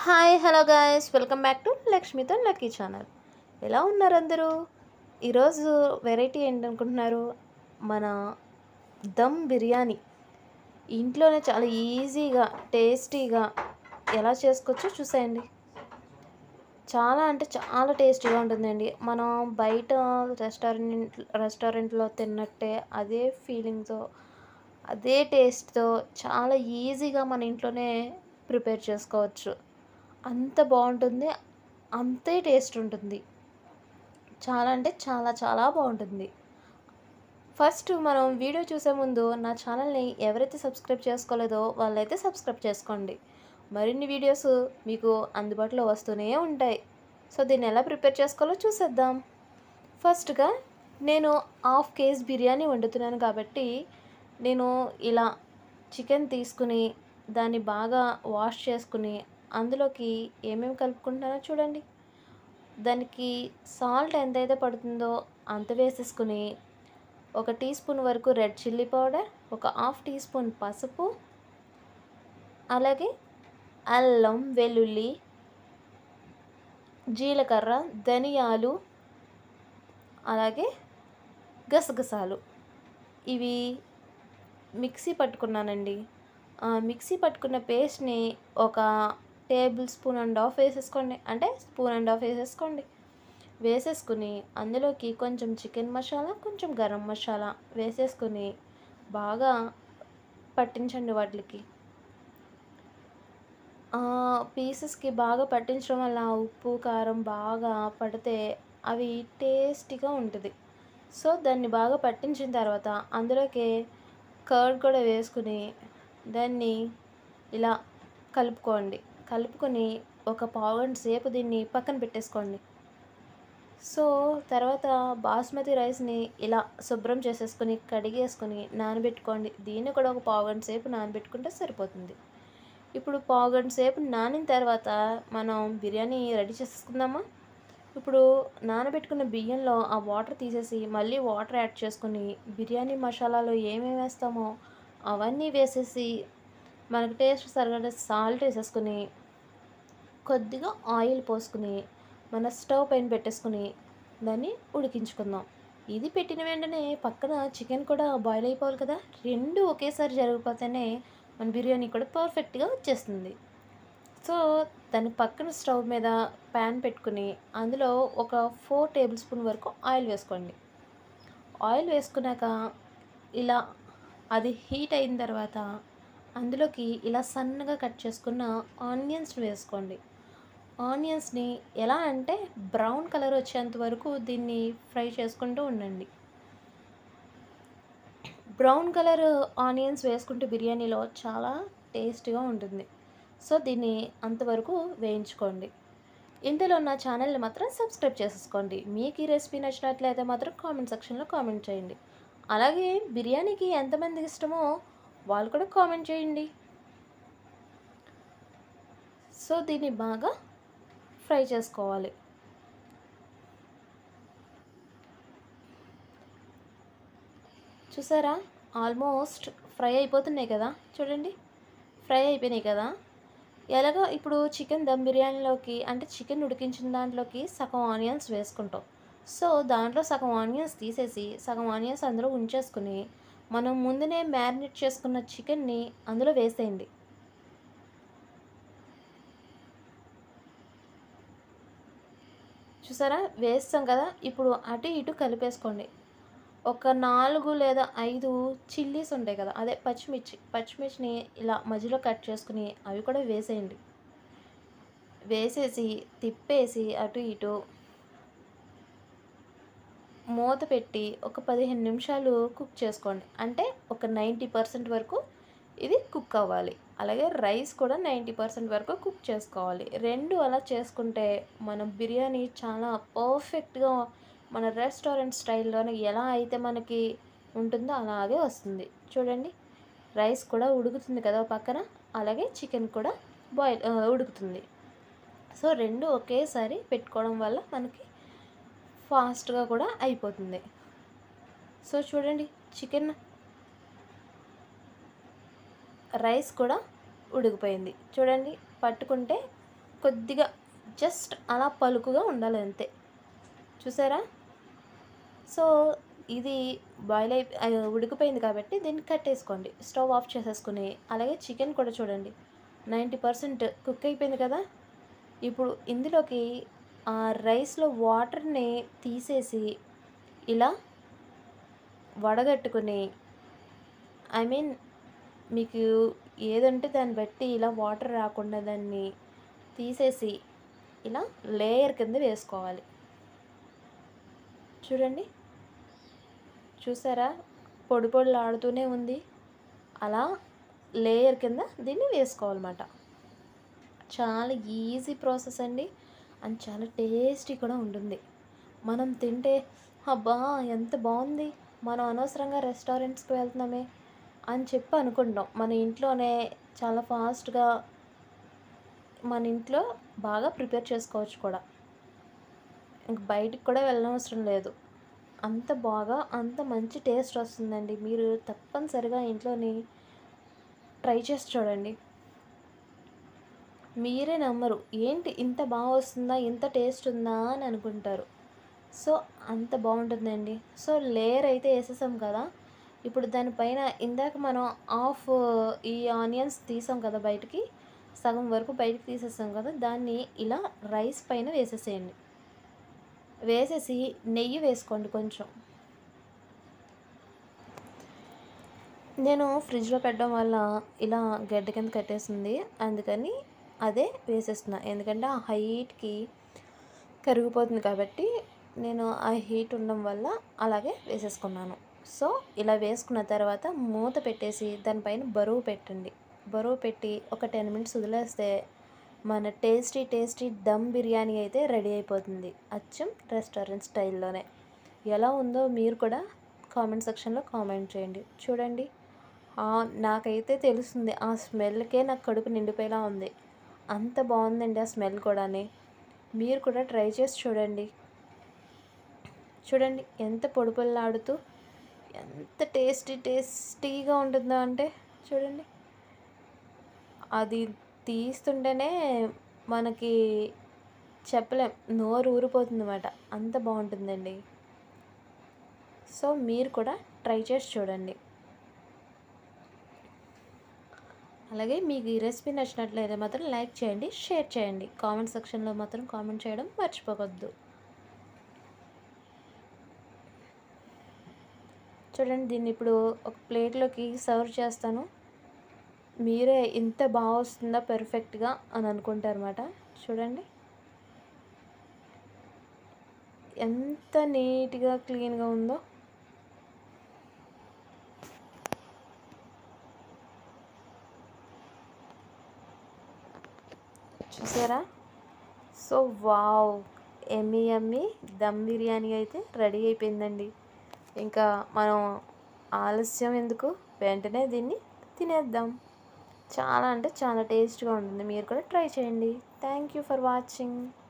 hi hello guys welcome back to లక్ష్మితో lucky channel ఎలా ఉన్నారు అందరూ ఈరోజు వెరైటీ ఏంటనుకుంటున్నారు మన దమ్ బిర్యానీ ఇంట్లోనే చాలా ఈజీగా టేస్టీగా ఎలా చేసుకోవచ్చో చూసేయండి చాలా అంటే చాలా టేస్టీగా ఉంటుందండి మనం బయట రెస్టారెంట్ రెస్టారెంట్లో తిన్నట్టే అదే ఫీలింగ్తో అదే టేస్ట్తో చాలా ఈజీగా మన ఇంట్లోనే ప్రిపేర్ చేసుకోవచ్చు అంత బాగుంటుంది అంతే టేస్ట్ ఉంటుంది చాలా అంటే చాలా చాలా బాగుంటుంది ఫస్ట్ మనం వీడియో చూసే ముందు నా ఛానల్ని ఎవరైతే సబ్స్క్రైబ్ చేసుకోలేదో వాళ్ళైతే సబ్స్క్రైబ్ చేసుకోండి మరిన్ని వీడియోస్ మీకు అందుబాటులో వస్తూనే ఉంటాయి సో దీన్ని ఎలా ప్రిపేర్ చేసుకోవాలో చూసేద్దాం ఫస్ట్గా నేను హాఫ్ కేజీ బిర్యానీ వండుతున్నాను కాబట్టి నేను ఇలా చికెన్ తీసుకుని దాన్ని బాగా వాష్ చేసుకుని అందులోకి ఏమేమి కలుపుకుంటున్నానో చూడండి దానికి సాల్ట్ ఎంతైతే పడుతుందో అంత వేసేసుకుని ఒక టీ స్పూన్ వరకు రెడ్ చిల్లీ పౌడర్ ఒక హాఫ్ టీ స్పూన్ పసుపు అలాగే అల్లం వెల్లుల్లి జీలకర్ర ధనియాలు అలాగే గసగసాలు ఇవి మిక్సీ పట్టుకున్నానండి ఆ మిక్సీ పట్టుకున్న పేస్ట్ని ఒక టేబుల్ స్పూన్ అండ్ హాఫ్ వేసేసుకోండి అంటే స్పూన్ అండ్ హాఫ్ వేసేసుకోండి వేసేసుకుని అందులోకి కొంచెం చికెన్ మసాలా కొంచెం గరం మసాలా వేసేసుకుని బాగా పట్టించండి వాటికి పీసెస్కి బాగా పట్టించడం వల్ల ఉప్పు కారం బాగా పడితే అవి టేస్టీగా ఉంటుంది సో దాన్ని బాగా పట్టించిన తర్వాత అందులోకి కర్డ్ కూడా వేసుకుని దాన్ని ఇలా కలుపుకోండి కలుపుకొని ఒక పావుగంట సేపు దీన్ని పక్కన పెట్టేసుకోండి సో తర్వాత బాస్మతి రైస్ని ఇలా శుభ్రం చేసేసుకొని కడిగేసుకొని నానబెట్టుకోండి దీన్ని కూడా ఒక పావుగంట సేపు నానబెట్టుకుంటే సరిపోతుంది ఇప్పుడు పావుగంట సేపు నానిన తర్వాత మనం బిర్యానీ రెడీ చేసుకుందామా ఇప్పుడు నానబెట్టుకున్న బియ్యంలో ఆ వాటర్ తీసేసి మళ్ళీ వాటర్ యాడ్ చేసుకొని బిర్యానీ మసాలాలో ఏమేమి వేస్తామో అవన్నీ వేసేసి మనకు టేస్ట్ సరిగడ సాల్ట్ వేసేసుకుని కొద్దిగా ఆయిల్ పోసుకుని మన స్టవ్ పైన పెట్టేసుకుని దాన్ని ఉడికించుకుందాం ఇది పెట్టిన వెంటనే పక్కన చికెన్ కూడా బాయిల్ అయిపోవాలి కదా రెండు ఒకేసారి జరిగిపోతేనే మన బిర్యానీ కూడా పర్ఫెక్ట్గా వచ్చేస్తుంది సో దాని పక్కన స్టవ్ మీద ప్యాన్ పెట్టుకుని అందులో ఒక ఫోర్ టేబుల్ స్పూన్ వరకు ఆయిల్ వేసుకోండి ఆయిల్ వేసుకున్నాక ఇలా అది హీట్ అయిన తర్వాత అందులోకి ఇలా సన్నగా కట్ చేసుకున్న ఆనియన్స్ వేసుకోండి ఆనియన్స్ని ఎలా అంటే బ్రౌన్ కలర్ వచ్చేంత వరకు దీన్ని ఫ్రై చేసుకుంటూ ఉండండి బ్రౌన్ కలర్ ఆనియన్స్ వేసుకుంటే బిర్యానీలో చాలా టేస్ట్గా ఉంటుంది సో దీన్ని అంతవరకు వేయించుకోండి ఇందులో నా ఛానల్ని మాత్రం సబ్స్క్రైబ్ చేసేసుకోండి మీకు ఈ రెసిపీ నచ్చినట్లయితే మాత్రం కామెంట్ సెక్షన్లో కామెంట్ చేయండి అలాగే బిర్యానీకి ఎంతమందికి ఇష్టమో వాళ్ళు కూడా కామెంట్ చేయండి సో దీన్ని బాగా ఫ్రై చేసుకోవాలి చూసారా ఆల్మోస్ట్ ఫ్రై అయిపోతున్నాయి కదా చూడండి ఫ్రై అయిపోయినాయి కదా ఎలాగో ఇప్పుడు చికెన్ దమ్ బిర్యానీలోకి అంటే చికెన్ ఉడికించిన దాంట్లోకి సగం ఆనియన్స్ వేసుకుంటాం సో దాంట్లో సగం ఆనియన్స్ తీసేసి సగం ఆనియన్స్ అందులో ఉంచేసుకుని మనం ముందునే మ్యారినేట్ చేసుకున్న చికెన్ని అందులో వేసేయండి చూసారా వేస్తాం కదా ఇప్పుడు అటు ఇటు కలిపేసుకోండి ఒక నాలుగు లేదా ఐదు చిల్లీస్ ఉంటాయి కదా అదే పచ్చిమిర్చి పచ్చిమిర్చిని ఇలా మధ్యలో కట్ చేసుకుని అవి కూడా వేసేయండి వేసేసి తిప్పేసి అటు ఇటు మూత పెట్టి ఒక పదిహేను నిమిషాలు కుక్ చేసుకోండి అంటే ఒక నైంటీ పర్సెంట్ వరకు ఇది కుక్ అవ్వాలి అలాగే రైస్ కూడా నైంటీ పర్సెంట్ వరకు కుక్ చేసుకోవాలి రెండు అలా చేసుకుంటే మన బిర్యానీ చాలా పర్ఫెక్ట్గా మన రెస్టారెంట్ స్టైల్లోనే ఎలా అయితే మనకి ఉంటుందో అలాగే వస్తుంది చూడండి రైస్ కూడా ఉడుకుతుంది కదా పక్కన అలాగే చికెన్ కూడా బాయిల్ ఉడుకుతుంది సో రెండు ఒకేసారి పెట్టుకోవడం వల్ల మనకి ఫాస్ట్గా కూడా అయిపోతుంది సో చూడండి చికెన్ రైస్ కూడా ఉడికిపోయింది చూడండి పట్టుకుంటే కొద్దిగా జస్ట్ అలా పలుకుగా ఉండాలి అంతే చూసారా సో ఇది బాయిల్ అయి ఆ, ఉడికిపోయింది కాబట్టి దీన్ని కట్టేసుకోండి స్టవ్ ఆఫ్ చేసేసుకుని అలాగే చికెన్ కూడా చూడండి నైంటీ పర్సెంట్ కుక్ అయిపోయింది కదా ఇప్పుడు ఇందులోకి ఆ రైస్లో వాటర్ని తీసేసి ఇలా వడగట్టుకుని ఐ మీన్ మీకు ఏదంటే దాన్ని బట్టి ఇలా వాటర్ రాకుండా దాన్ని తీసేసి ఇలా లేయర్ కింద వేసుకోవాలి చూడండి చూసారా పొడి పొడిలు ఆడుతూనే ఉంది అలా లేయర్ కింద దీన్ని వేసుకోవాలన్నమాట చాలా ఈజీ ప్రాసెస్ అండి అండ్ చాలా టేస్టీ కూడా ఉంటుంది మనం తింటే అబ్బా ఎంత బాగుంది మనం అనవసరంగా రెస్టారెంట్స్కి వెళ్తున్నామే అని చెప్పి అనుకుంటాం మన ఇంట్లోనే చాలా ఫాస్ట్గా మన ఇంట్లో బాగా ప్రిపేర్ చేసుకోవచ్చు కూడా ఇంక బయటికి కూడా వెళ్ళనవసరం లేదు అంత బాగా అంత మంచి టేస్ట్ వస్తుందండి మీరు తప్పనిసరిగా ఇంట్లోని ట్రై చేసి చూడండి మీరే నమ్మరు ఏంటి ఇంత బాగా వస్తుందా ఇంత టేస్ట్ ఉందా అని అనుకుంటారు సో అంత బాగుంటుందండి సో లేయర్ అయితే వేసేసాం కదా ఇప్పుడు దానిపైన ఇందాక మనం ఆఫ్ ఈ ఆనియన్స్ తీసాం కదా బయటికి సగం వరకు బయటికి తీసేసాం కదా దాన్ని ఇలా రైస్ పైన వేసేసేయండి వేసేసి నెయ్యి వేసుకోండి కొంచెం నేను ఫ్రిడ్జ్లో పెట్టడం వల్ల ఇలా గడ్డ కింద కట్టేసింది అందుకని అదే వేసేస్తున్నా ఎందుకంటే ఆ హైట్కి కరిగిపోతుంది కాబట్టి నేను ఆ హీట్ ఉండడం వల్ల అలాగే వేసేసుకున్నాను సో ఇలా వేసుకున్న తర్వాత మూత పెట్టేసి దానిపైన బరువు పెట్టండి బరువు పెట్టి ఒక టెన్ మినిట్స్ వదిలేస్తే మన టేస్టీ టేస్టీ దమ్ బిర్యానీ అయితే రెడీ అయిపోతుంది అచ్చం రెస్టారెంట్ స్టైల్లోనే ఎలా ఉందో మీరు కూడా కామెంట్ సెక్షన్లో కామెంట్ చేయండి చూడండి ఆ, నాకైతే తెలుస్తుంది ఆ స్మెల్కే నాకు కడుపు నిండిపోయేలా ఉంది అంత బాగుందండి ఆ స్మెల్ కూడాని మీరు కూడా ట్రై చేసి చూడండి చూడండి ఎంత పొడి పొల్లాడుతూ ఎంత టేస్టీ టేస్టీగా ఉంటుందో అంటే చూడండి అది తీస్తుంటేనే మనకి చెప్పలేం నోరు ఊరిపోతుంది అన్నమాట అంత బాగుంటుందండి సో మీరు కూడా ట్రై చేసి చూడండి అలాగే మీకు ఈ రెసిపీ నచ్చినట్లయితే మాత్రం లైక్ చేయండి షేర్ చేయండి కామెంట్ సెక్షన్లో మాత్రం కామెంట్ చేయడం మర్చిపోవద్దు చూడండి దీన్ని ఇప్పుడు ఒక ప్లేట్లోకి సర్వ్ చేస్తాను మీరే ఇంత బాగా వస్తుందా పెర్ఫెక్ట్గా అని అనుకుంటారన్నమాట చూడండి ఎంత నీట్గా క్లీన్గా ఉందో చూసారా సో వావ్ ఎమ్మి ఎమ్మి దమ్ బిర్యానీ అయితే రెడీ అయిపోయిందండి ఇంకా మనం ఆలస్యం ఎందుకు వెంటనే దీన్ని తినేద్దాం చాలా అంటే చాలా టేస్ట్గా ఉంటుంది మీరు కూడా ట్రై చేయండి థ్యాంక్ యూ ఫర్ వాచింగ్